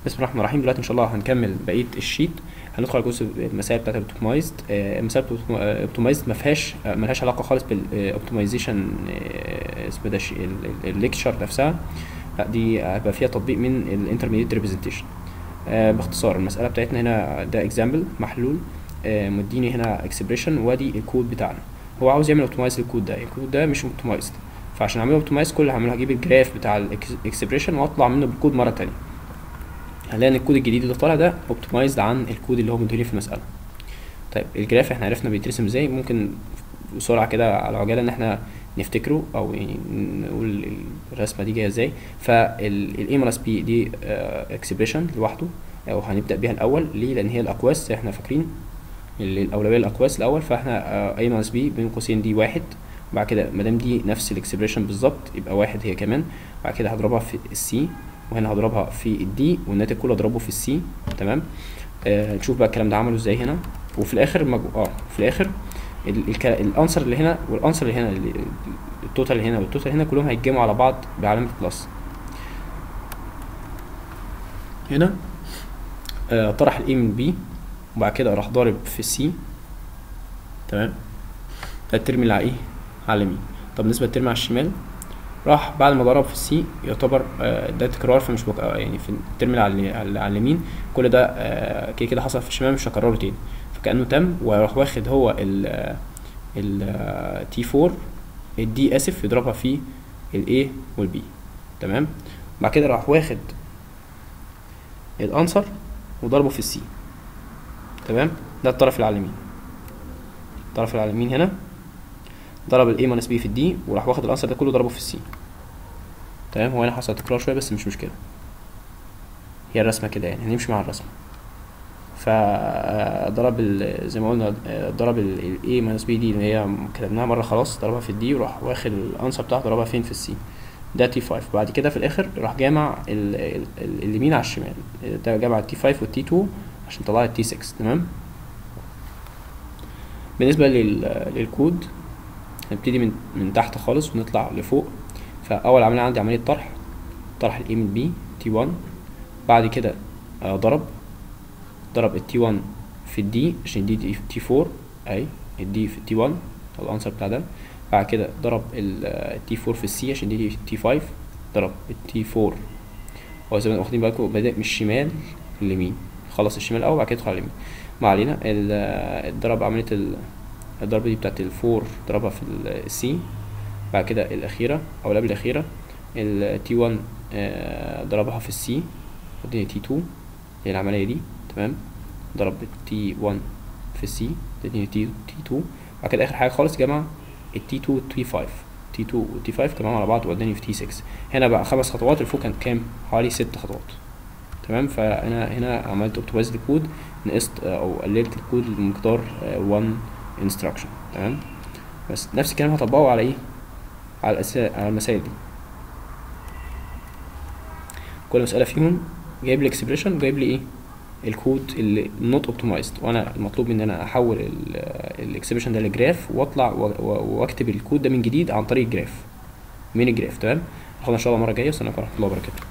بسم الله الرحمن الرحيم دلوقتي ان شاء الله هنكمل بقيه الشيت هندخل على جزء المسائل بتاعت الاوبتمايزد المسائل الاوبتمايزد ما فيهاش آه، ملهاش علاقه خالص بالاوبتمايزيشن اسمه ده الليكتشر نفسها لا دي هيبقى فيها تطبيق من الانترميديت ريبريزنتيشن باختصار المساله بتاعتنا هنا ده اكزامبل محلول آه، مديني هنا اكسبريشن وادي الكود بتاعنا هو عاوز يعمل اوبتمايز للكود ده الكود ده مش اوبتمايزد فعشان اعمله اوبتمايز كل اللي هعمله هجيب الجراف بتاع الاكسبريشن واطلع منه بالكود مره تانية هنلاقي ان الكود الجديد اللي طالع ده اوبتمايزد عن الكود اللي هو مديهولي في المساله طيب الجراف احنا عرفنا بيترسم ازاي ممكن بسرعه كده على عجاله ان احنا نفتكره او يعني نقول الرسمه دي جايه ازاي فالاي ماينس بي دي اكسبريشن لوحده او هنبدا بيها الاول ليه لان هي الاقواس زي احنا فاكرين اللي الاولويه الاقواس الاول فاحنا اي ماينس بي بين قوسين دي واحد بعد كده ما دام دي نفس الاكسبريشن بالظبط يبقى واحد هي كمان بعد كده هضربها في السي وهنا هضربها في الدي والناتج كله اضربه في السي تمام آه نشوف بقى الكلام ده عمله ازاي هنا وفي الاخر مجو... اه في الاخر الانسر اللي هنا والانسر اللي هنا اللي التوتال اللي هنا والتوتال هنا كلهم هيتجمعوا على بعض بعلامه بلس هنا آه طرح الاي من بي وبعد كده راح ضارب في السي تمام ده الترم اللي على ايه على اليمين طب بالنسبه للترم على الشمال راح بعد ما ضرب في السي يعتبر آه ده تكرار فمش بك... آه يعني في الترم اللي على, على اليمين كل ده آه كده كده حصل في الشمال مش هكرره تاني فكانه تم وراح واخد هو ال ال تي 4 الدي اسف يضربها في الاي والبي تمام بعد كده راح واخد الانسر وضربه في السي تمام ده الطرف اللي على اليمين الطرف اللي على اليمين هنا ضرب الاي ماينس بي في الدي وراح واخد الانسر ده كله ضربه في السي تمام هو هنا حصل تكرار شويه بس مش مشكله هي الرسمه كده يعني هنمشي مع الرسمه فضرب زي ما قلنا ضرب الاي ماينس بي دي اللي هي كتبناها مره خلاص ضربها في الدي وراح واخد الانسر بتاعته ضربها فين في السي ده تي 5 بعد كده في الاخر راح جامع اليمين على الشمال ده جمع التي 5 والتي 2 عشان طلع التي 6 تمام بالنسبه للكود هنبتدي من من تحت خالص ونطلع لفوق فاول عمليه عندي عمليه طرح طرح الاي من بي تي 1 بعد كده آه ضرب ضرب التي 1 في الدي عشان دي تي 4 اي الدي في التي 1 الانسر بتاع ده بعد كده ضرب التي 4 في السي عشان دي تي 5 ضرب التي 4 هو زي ما واخدين بالكم بادئ من الشمال لليمين خلص الشمال الاول بعد كده يدخل على اليمين ما علينا الضرب عمليه الضربه دي بتاعت الفور ضربها في السي بعد كده الاخيره او قبل الاخيره التي 1 ضربها في السي ودي تي 2 هي العمليه دي تمام ضرب التي 1 في السي اديني تي تي 2 بعد كده اخر حاجه خالص جمع التي 2 تي 5 تي 2 وتي 5 جمعهم على بعض واداني في تي 6 هنا بقى خمس خطوات اللي فوق كانت كام حوالي ست خطوات تمام فانا هنا عملت اوبتمايز الكود نقصت او قللت الكود لمقدار 1 انستراكشن تمام بس نفس الكلام هطبقه على ايه على الأسا... على المسائل دي كل مسألة فيهم جايب لي اكسبريشن جايب لي ايه الكود اللي نوت اوبتمايزد وانا المطلوب مني ان انا احول الاكسبريشن ده لجراف واطلع واكتب الكود ده من جديد عن طريق الجراف من الجراف تمام ناخدها ان شاء الله المره الجايه والسلام عليكم ورحمه الله وبركاته